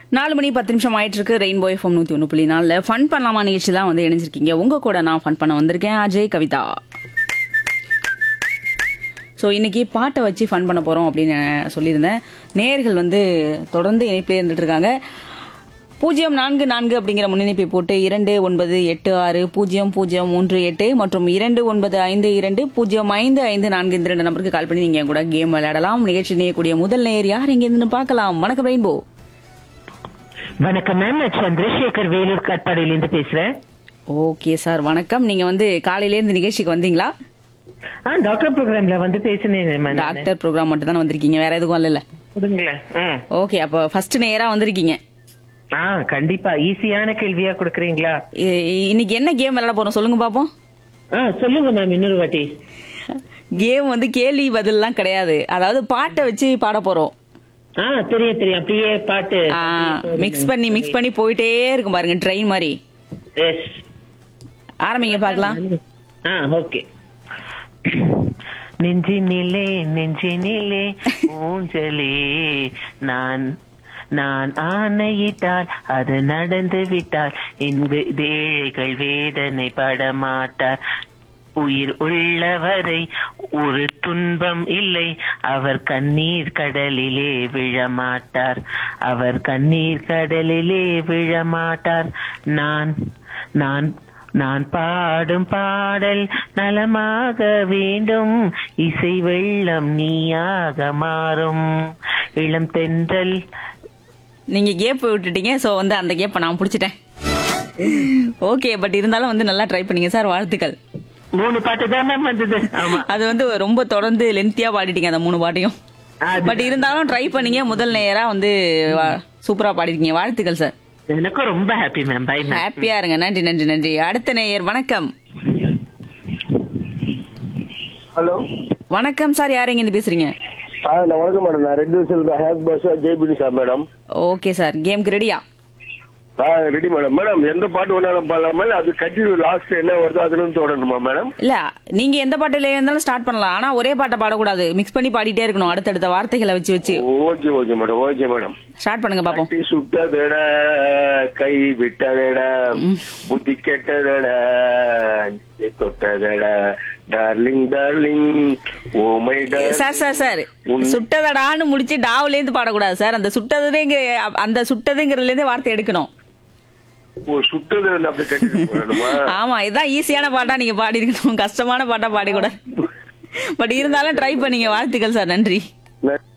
நாலு மணி பத்து நிமிஷம் ஆயிட்டு இருக்கு ரெயின்போ எஃப்எம் நூத்தி ஒன்று புள்ளி நாலுல ஃபன் பண்ணலாமா நிகழ்ச்சி தான் வந்து இணைஞ்சிருக்கீங்க உங்க கூட நான் ஃபன் பண்ண வந்திருக்கேன் அஜய் கவிதா ஸோ இன்னைக்கு பாட்டை வச்சு ஃபன் பண்ண போறோம் அப்படின்னு நான் சொல்லியிருந்தேன் நேயர்கள் வந்து தொடர்ந்து இணைப்பிலே இருந்துட்டு இருக்காங்க பூஜ்ஜியம் நான்கு நான்கு அப்படிங்கிற முன்னிணைப்பை போட்டு இரண்டு ஒன்பது எட்டு ஆறு பூஜ்ஜியம் பூஜ்ஜியம் மூன்று எட்டு மற்றும் இரண்டு ஒன்பது ஐந்து இரண்டு பூஜ்ஜியம் ஐந்து ஐந்து நான்கு இந்த ரெண்டு நம்பருக்கு கால் பண்ணி நீங்க என் கூட கேம் விளையாடலாம் நிகழ்ச்சி நேயக்கூடிய முதல் நேயர் யார் இங்க இருந்து பார்க்கலாம் வணக்கம் ரெயின்போ வணக்கம் மேம் நான் சந்திரசேகர் வேலூர் காட்பாடியிலிருந்து பேசுறேன் ஓகே சார் வணக்கம் நீங்க வந்து காலையில இருந்து நிகழ்ச்சிக்கு வந்தீங்களா ஆ டாக்டர் ப்ரோக்ராம்ல வந்து பேசினேன் மேம் நானு. டாக்டர் ப்ரோக்ராம் மட்டும் தானே வந்திருக்கீங்க வேற எதுவும் இல்லைல்ல கொடுங்களேன் ம். ஓகே அப்போ ஃபர்ஸ்ட் நேரா வந்திருக்கீங்க ஆ கண்டிப்பா ஈஸியான கேள்வியா கொடுக்குறீங்களா இ- இன்னைக்கு என்ன கேம் விளையாட போறோம் சொல்லுங்க பாப்போம் ஆ சொல்லுங்க மேம் இன்னொரு வாட்டி கேம் வந்து கேள்வி பதில்லாம் கிடையாது அதாவது பாட்டை வச்சு பாட போறோம் ஆ தெரியும் தெரியும் அப்படியே பாட்டு மிக்ஸ் பண்ணி மிக்ஸ் பண்ணி போயிட்டே இருக்கும் பாருங்க ட்ரெயின் மாதிரி எஸ் ஆரம்பிங்க பார்க்கலாம் ஆ ஓகே நெஞ்சினிலே நெஞ்சினிலே ஊஞ்சலே நான் நான் ஆணையிட்டால் அது நடந்து விட்டால் இந்த ஏழைகள் வேதனை படமாட்டார் உயிர் உள்ளவரை ஒரு துன்பம் இல்லை அவர் கண்ணீர் கடலிலே விழமாட்டார் அவர் கண்ணீர் கடலிலே விழமாட்டார் நான் நான் நான் பாடும் பாடல் நலமாக வேண்டும் இசை வெள்ளம் நீயாக மாறும் இளம் தென்றல் நீங்க கேப் விட்டுட்டீங்க சோ வந்து அந்த கேப்பை நான் பிடிச்சிட்டேன் ஓகே பட் இருந்தாலும் வந்து நல்லா ட்ரை பண்ணீங்க சார் வாழ்த்துக்கள் மூணு பாட்டு தான் மேம் வந்தது ஆமா அது வந்து ரொம்ப தொடர்ந்து லென்த்தியா பாடிட்டீங்க அந்த மூணு பாட்டையும் அது- பட் இருந்தாலும் ட்ரை பண்ணீங்க முதல் நேரா வந்து வா- சூப்பரா பாடிருக்கீங்க வாழ்த்துக்கள் சார் எனக்கும் ரொம்ப ஹாப்பி மேம் பை மேம் ஹாப்பியா இருங்க நன்றி நன்றி நன்றி அடுத்த நேயர் வணக்கம் ஹலோ வணக்கம் சார் யார் இருந்து பேசுறீங்க ஆ நான் வணக்கம் மேடம் நான் ரெண்டு வருஷம் ஹேக் பஸ் ஜெய்பிடி சார் மேடம் ஓகே சார் கேம்க்கு ரெடியா ஆ ரெடி மேடம் மேடம் எந்த பாட்டு வேணாலும் பாடலாமா இல்ல அது கண்டினியூ லாஸ்ட் என்ன வருதோ அதுல இருந்து தொடரணுமா மேடம் இல்ல நீங்க எந்த பாட்டுல இருந்தாலும் ஸ்டார்ட் பண்ணலாம் ஆனா ஒரே பாட்டை பாடக்கூடாது மிக்ஸ் பண்ணி பாடிட்டே இருக்கணும் அடுத்தடுத்த வார்த்தைகளை வச்சு வச்சு okay okay madam okay madam start பண்ணுங்க பாப்போம் கட்டி சுட்டதட கை விட்டதட புத்தி கெட்டதட நெஞ்சை தொட்டதட darling darling oh my sir sir sir சுட்டதடான்னு முடிச்சு டாவ்ல இருந்து பாடக்கூடாது சார் அந்த சுட்டதுங்க அந்த சுட்டதுங்கிறதுல இருந்து வார்த்தை எடுக்கணும் ஓ சுட்டது அப்படி கட்டி மேடமா ஆமா இதான் ஈஸியான பாட்டா நீங்க பாடி இருக்கணும் கஷ்டமான பாட்டா பாடி கூட பட் இருந்தாலும் ட்ரை பண்ணீங்க வாழ்த்துக்கள் சார் நன்றி நன்றி